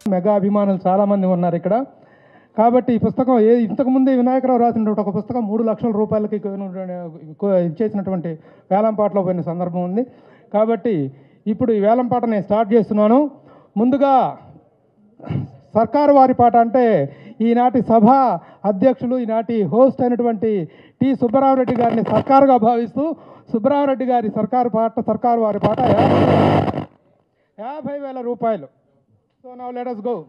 Mega అభిమానులు చాలామంది ఉన్నారు ఇక్కడ కాబట్టి ఈ పుస్తకం ఏ ఇంతకుముందే వినాయకరావు రాసినటువంటి ఒక పుస్తకం మూడు లక్షల రూపాయలకి కొను- కొ- ఇచ్చేసినటువంటి వేలంపాటలో పోయిన సందర్భం ఉంది కాబట్టి ఇప్పుడు ఈ వేలంపాట నేను స్టార్ట్ చేస్తున్నాను ముందుగా సర్కారు వారి పాట అంటే ఈనాటి సభ అధ్యక్షులు ఈనాటి హోస్ట్ అయినటువంటి టి సుబ్బరామరెడ్డి గారిని సర్కారుగా భావిస్తూ సుబ్బరామరెడ్డి గారి సర్కారు పాట సర్కారు వారి పాట యాభై- యాభై వేల రూపాయలు so now let us go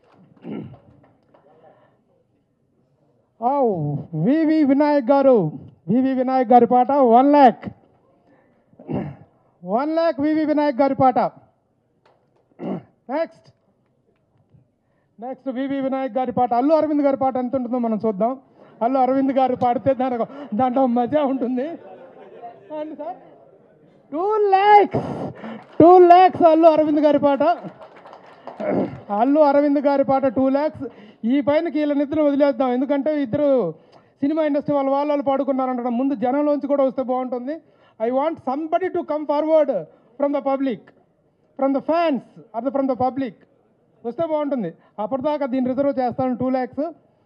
V V Vinayak గారు వివి వినాయక్ గారి పాట వన్ ల్యాక్ వన్ ల్యాక్ వివి వినాయక్ గారి పాట నెక్స్ట్ నెక్స్ట్ వివి వినాయక్ గారి పాట అల్లు అరవింద్ గారి పాట ఎంత ఉంటుందో మనం చూద్దాం అల్లు అరవింద్ గారు పాడితే దానికి దాంట్లో మజా ఉంటుంది అండి sir two lakhs two lakhs Allu Aravind గారి పాట అల్లు అరవింద్ గారి పాట టూ ల్యాక్స్ ఈ పైన వీళ్ళ నిద్ర వదిలేద్దాం ఎందుకంటే ఇద్దరు సినిమా ఇండస్ట్రీ వాళ్ళ వాళ్ళు వాళ్ళు పాడుకున్నారంట ముందు జనంలోంచి కూడా వస్తే బాగుంటుంది I want somebody to come forward from the public from the fans or the from the public వస్తే బాగుంటుంది అప్పటిదాకా దీన్ని రిజర్వ్ చేస్తాను two lakhs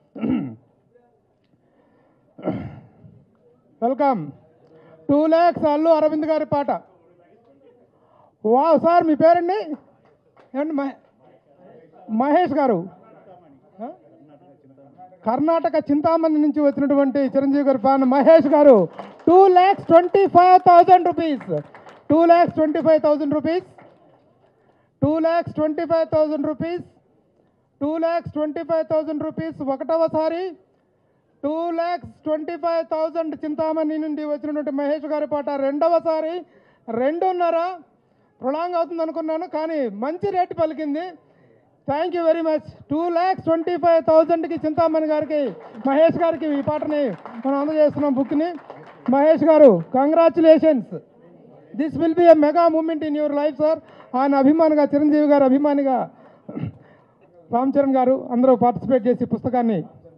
welcome two lakhs Allu Aravind గారి పాట వావ్ సార్ మీ పేరండి ఏమండి మహే మహేష్ గారు ఆ? కర్ణాటక చింతామణి నుంచి వచ్చినటువంటి చిరంజీవి గారి fan Mahesh garu two lakhs twenty five thousand rupees two lakhs twenty five thousand rupees two lakhs twenty five thousand rupees two lakhs twenty five thousand rupees ఒకటవసారి two lakhs twenty five thousand Chintamani నుండి వచ్చినటువంటి మహేష్ గారి పాట రెండవసారి రెండున్నర ప్రొలాంగ్ అవుతుంది అనుకున్నాను కానీ మంచి రేటు పలికింది thank you very much two lakhs twenty five థౌజండ్కి చింతామణి గారికి మహేష్ గారికి ఈ పాటని మనం అందజేస్తున్నాం బుక్ని Mahesh garu congratulations this will be a mega moment in your life sir ఆయన అభిమానిగా చిరంజీవి గారు అభిమానిగా రామ్ చరణ్ గారు అందరూ పార్టిసిపేట్ చేసి పుస్తకాన్ని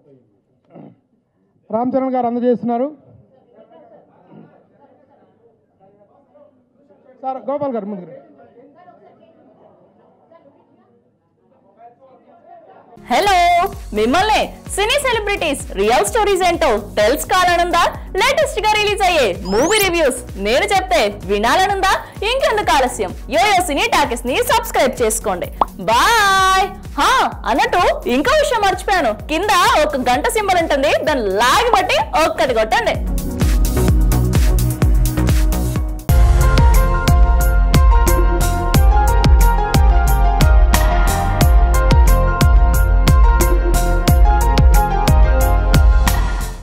రామ్ చరణ్ గారు అందజేస్తున్నారు సార్ గోపాల్ గారు ముందుకు రండి. హలో మిమ్మల్ని సినీ సెలబ్రిటీస్ రియల్ స్టోరీస్ ఏంటో తెలుసుకోవాలనుందా లేటెస్ట్ గా రిలీజ్ అయ్యే మూవీ రివ్యూస్ నేను చెప్తే వినాలనుందా ఇంకెందుకు ఆలస్యం యోయో సినీ టాకీస్ ని సబ్స్క్రైబ్ చేసుకోండి బాయ్ హా అన్నట్టు ఇంకో విషయం మర్చిపోయాను కింద ఒక గంట సింబల్ ఉంటుంది దాన్ని లాగి బట్టి ఒక్కటి కొట్టండి